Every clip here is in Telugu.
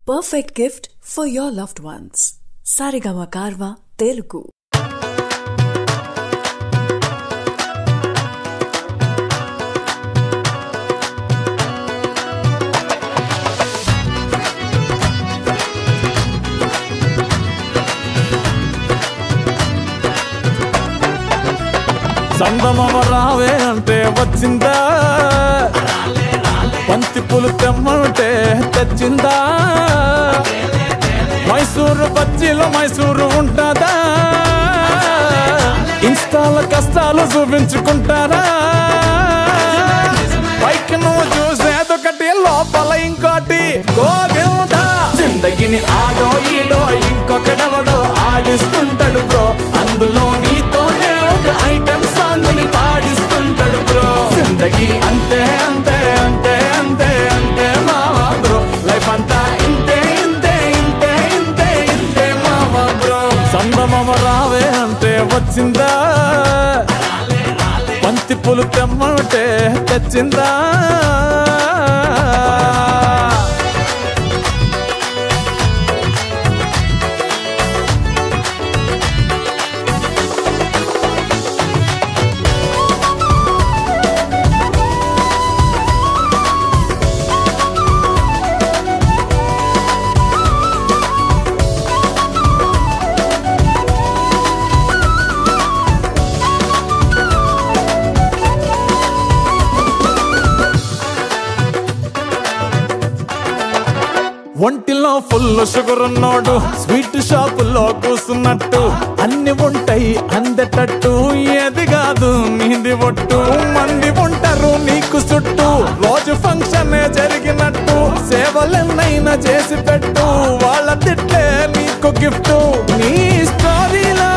perfect gift for your loved ones. Sarigama Karva Telugu. సందమవ రావే అంటే వచ్చిందా పంతి పులు తెమ్మంటే తెచ్చిందా మైసూరు బజ్జీలో మైసూరు ఉంటుందా ఇన్స్టాల కష్టాలు చూపించుకుంటారా పైకి నువ్వు చూసేదొకటి లోపల ఇంకోటి గోవిందా జిందగిని ఆడో ఈడో ఇంకొకడెవడో ఆడిస్తుంటాడు బ్రో అందులో నీతోనే ఒక ఐటమ్ సాంగ్ ని పాడిస్తుంటాడు బ్రో జిందగీ అంతే అంతే అంతే అంతే అంతే మావా బ్రో లైఫ్ అంతా ఇంతే ఇంతే ఇంతే ఇంతే ఇంతే మావా బ్రో సందమమ రావే అంటే వచ్చిందా పంతి పులు తెమ్మంటే తెచ్చిందా ఒంటిలో ఫుల్ షుగర్ ఉన్నోడు స్వీట్ షాపుల్లో కూసున్నట్టు అన్ని ఉంటాయి అందేటట్టు ఏది కాదు నీది ఒట్టు మంది ఉంటారు నీకు చుట్టూ రోజు ఫంక్షన్ జరిగినట్టు సేవలెన్నైనా చేసి పెట్టు వాళ్ళ తిట్లే నీకు గిఫ్ట్ నీ స్టోరీలా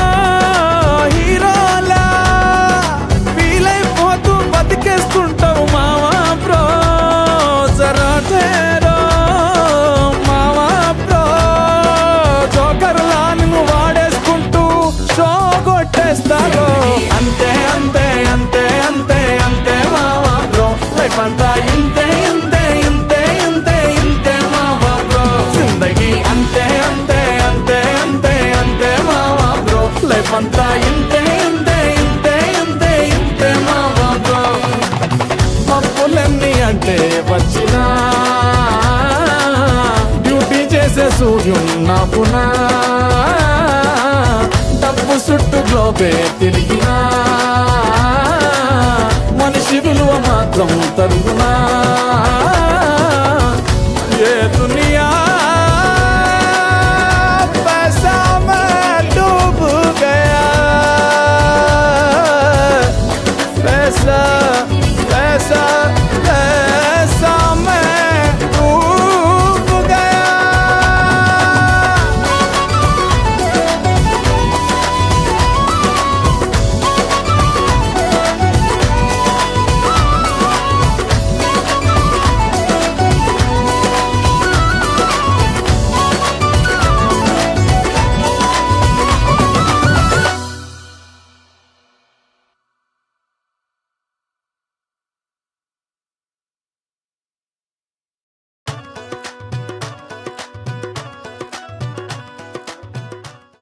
హీరోలా వీలైపోతూ బతికేస్తుంటావు మావా బ్రో జరాటేరో మావా బ్రో జోకర్లా నిన్ను వాడేసుకుంటూ షో కొట్టేస్తారు అంతే అంతే అంతే అంతే అంతే మావా బ్రో లైఫ్ అంతా ఇంతే ఇంతే ఇంతే ఇంతే ఇంతే మావా బ్రో జిందగీ అంతే అంతే అంతే అంతే అంతే మావా బ్రో లైఫ్ అంతా ఇంతే ఇంతే ఇంతే ఇంతే ఇంతే మావా బ్రో మప్పులన్నీ అంటే వచ్చినా డ్యూటీ చేసే సూర్యున్నా పునా డబ్బు చుట్టూ గ్లోబే తిరిగినా మనిషి విలువ మాత్రం తరుగునా ఏ దునియా